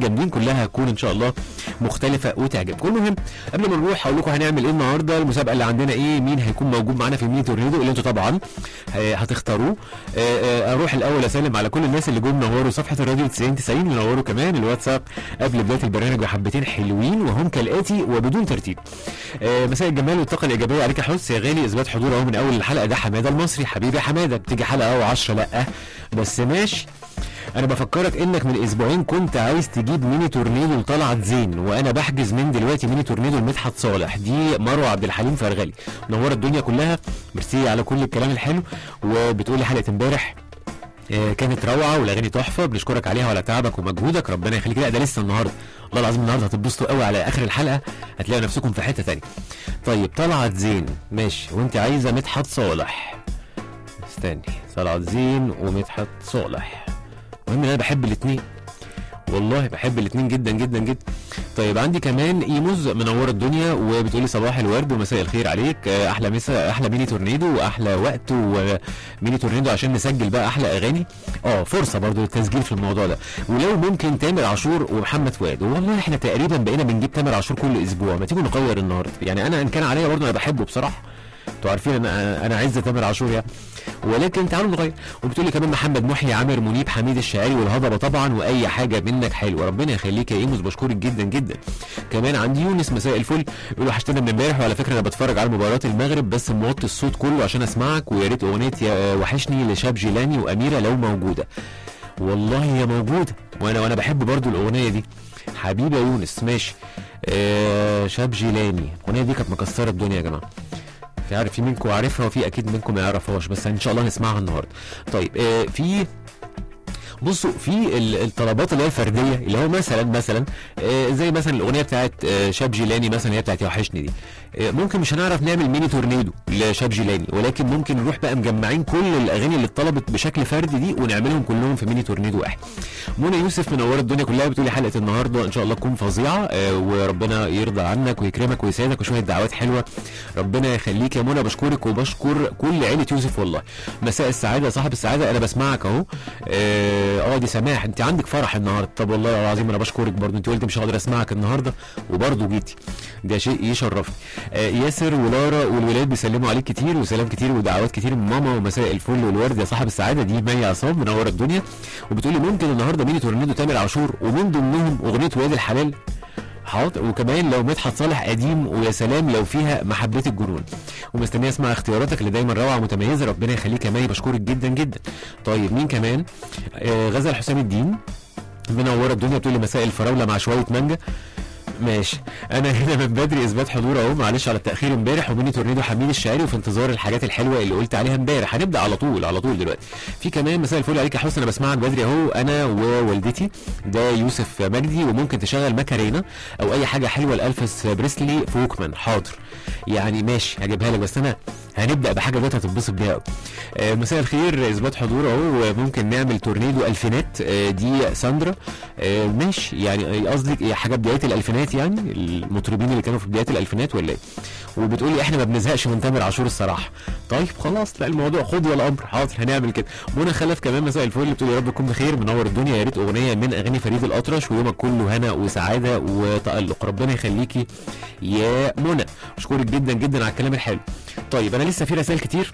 جامدين كلها هتكون ان شاء الله مختلفه وتعجبكم المهم قبل ما نروح هقول لكم هنعمل ايه النهارده المسابقه اللي عندنا ايه مين هيكون موجود معانا في ميني تورنيدو اللي انتوا طبعا آه، هتختاروه آه، آه، اروح الاول اسلم على كل الناس اللي جم نوروا صفحه الراديو 90 90 ونوروا كمان الواتساب قبل بدايه البرنامج بحبتين حلوين وهم كالاتي وبدون ترتيب آه، مساء الجمال والطاقه الايجابيه عليك يا حس يا غالي اثبات حضور اهو من اول الحلقه ده حماده المصري حبيبي حماده بتيجي حلقه او 10 لا بس ماشي انا بفكرك انك من اسبوعين كنت عايز تجيب ميني تورنيدو لطلعت زين وانا بحجز من دلوقتي ميني تورنيدو لمدحت صالح دي مروه عبد الحليم فرغلي منوره الدنيا كلها ميرسي على كل الكلام الحلو وبتقولي حلقه امبارح آه، كانت روعه والاغاني تحفه بنشكرك عليها وعلى تعبك ومجهودك ربنا يخليك لا ده لسه النهارده والله العظيم النهارده هتتبسطوا قوي على اخر الحلقه هتلاقوا نفسكم في حته تانية طيب طلعت زين ماشي وانت عايزه مدحت صالح استني طلعت زين ومدحت صالح المهم ان انا بحب الاثنين والله بحب الاثنين جدا جدا جدا طيب عندي كمان ايموز منوره الدنيا وبتقولي صباح الورد ومساء الخير عليك آه، احلى مسا احلى ميني تورنيدو واحلى وقت وميني تورنيدو عشان نسجل بقى احلى اغاني اه فرصه برضو للتسجيل في الموضوع ده ولو ممكن تامر عاشور ومحمد فؤاد والله احنا تقريبا بقينا بنجيب تامر عاشور كل اسبوع ما تيجوا نغير النهارده يعني انا ان كان عليا برضو انا بحبه بصراحه انتوا عارفين انا انا عايز تامر عاشور يعني ولكن تعالوا نغير وبتقولي كمان محمد محي عامر منيب حميد الشاعري والهضبه طبعا واي حاجه منك حلوه ربنا يخليك يا ايموس بشكرك جدا جدا كمان عندي يونس مساء الفل يقول وحشتنا من امبارح وعلى فكره انا بتفرج على مباراه المغرب بس موطي الصوت كله عشان اسمعك ويا ريت اغنيه يا وحشني لشاب جيلاني واميره لو موجوده والله هي موجوده وانا وانا بحب برضو الاغنيه دي حبيبي يا يونس ماشي آه شاب جيلاني الاغنيه دي كانت مكسره الدنيا يا جماعه في عارف في منكم عارفها وفي اكيد منكم ما يعرفهاش بس ان شاء الله نسمعها النهارده طيب آه في بصوا في ال- الطلبات اللي هي الفرديه اللي هو مثلا مثلا آه، زي مثلا الاغنيه بتاعت آه، شاب جيلاني مثلا هي بتاعت يا وحشني دي آه، ممكن مش هنعرف نعمل ميني تورنيدو لشاب جيلاني ولكن ممكن نروح بقى مجمعين كل الاغاني اللي اتطلبت بشكل فردي دي ونعملهم كلهم في ميني تورنيدو واحد منى يوسف منوره الدنيا كلها بتقولي حلقه النهارده ان شاء الله تكون فظيعه آه، وربنا يرضى عنك ويكرمك ويسعدك وشويه دعوات حلوه ربنا يخليك يا منى بشكرك وبشكر كل عيله يوسف والله مساء السعاده يا صاحب السعاده انا بسمعك اهو اه آه، دي سماح انت عندك فرح النهارده طب والله العظيم انا بشكرك برضو انت قلت مش هقدر اسمعك النهارده وبرضو جيتي ده شيء يشرفني آه ياسر ولارا والولاد بيسلموا عليك كتير وسلام كتير ودعوات كتير من ماما ومساء الفل والورد يا صاحب السعاده دي مي عصام منوره الدنيا وبتقولي ممكن النهارده ميني تورنيدو تامر عاشور ومن ضمنهم اغنيه واد الحلال حاضر وكمان لو مدحت صالح قديم ويا سلام لو فيها محبة الجنون ومستنيه اسمع اختياراتك اللي دايما روعه ومتميزه ربنا يخليك يا مي بشكرك جدا جدا طيب مين كمان آه غزل حسام الدين منوره الدنيا بتقول لي مساء الفراوله مع شويه مانجا ماشي انا هنا من بدري اثبات حضور اهو معلش على التاخير امبارح ومني تورنيدو حميد الشاعري وفي انتظار الحاجات الحلوه اللي قلت عليها امبارح هنبدا على طول على طول دلوقتي في كمان مساء الفل عليك يا حسن انا بسمعك بدري اهو انا ووالدتي ده يوسف مجدي وممكن تشغل ماكارينا او اي حاجه حلوه لالفس بريسلي فوكمان حاضر يعني ماشي هجيبها لك بس انا هنبدا بحاجه دلوقتي هتتبسط بيها قوي آه، مساء الخير اثبات حضور اهو ممكن نعمل تورنيدو الفينات آه، دي ساندرا آه، ماشي يعني قصدك إيه، حاجه بدايه الالفينات يعني المطربين اللي كانوا في بدايه الالفينات ولا ايه وبتقولي احنا ما بنزهقش من تامر عاشور الصراحه طيب خلاص لا الموضوع خد ولا امر حاضر هنعمل كده منى خلف كمان مساء الفل بتقولي يا رب تكون بخير منور الدنيا يا ريت اغنيه من اغاني فريد الاطرش ويومك كله هنا وسعاده وتالق ربنا يخليكي يا منى اشكرك جدا جدا على الكلام الحلو طيب انا لسه في رسائل كتير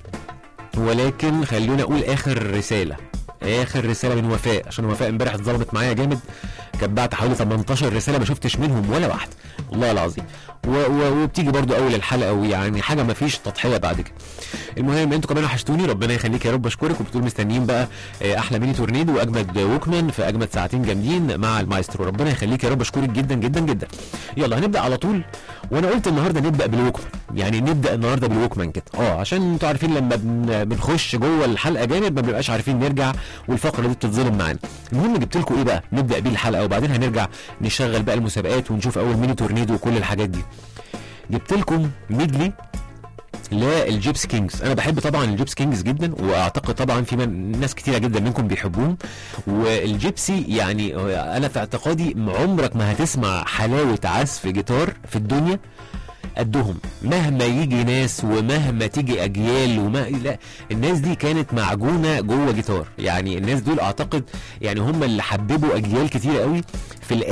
ولكن خلونا اقول اخر رساله اخر رساله من وفاء عشان وفاء امبارح اتظلمت معايا جامد كانت بعت حوالي 18 رساله ما شفتش منهم ولا واحده والله العظيم و و وبتيجي برضو اول الحلقه ويعني حاجه ما فيش تضحيه بعد كده المهم انتوا كمان وحشتوني ربنا يخليك يا رب اشكرك وبتقول مستنيين بقى آه، احلى ميني تورنيدو واجمد ووكمان في اجمد ساعتين جامدين مع المايسترو ربنا يخليك يا رب اشكرك جدا جدا جدا يلا هنبدا على طول وانا قلت النهارده نبدا بالوكمان يعني نبدا النهارده بالوكمان كده اه عشان انتوا عارفين لما بن- بنخش جوه الحلقه جامد ما بنبقاش عارفين نرجع والفقره دي بتتظلم معانا المهم جبت لكم ايه بقى نبدا بيه الحلقه وبعدين هنرجع نشغل بقى المسابقات ونشوف اول ميني تورنيدو وكل الحاجات دي جبت لكم ميدلي للجيبس كينجز انا بحب طبعا الجيبس كينجز جدا واعتقد طبعا في من ناس كتيره جدا منكم بيحبوهم والجيبسي يعني انا في اعتقادي عمرك ما هتسمع حلاوه عزف جيتار في الدنيا قدهم مهما يجي ناس ومهما تيجي اجيال وما لا الناس دي كانت معجونه جوه جيتار يعني الناس دول اعتقد يعني هم اللي حببوا اجيال كتيره قوي في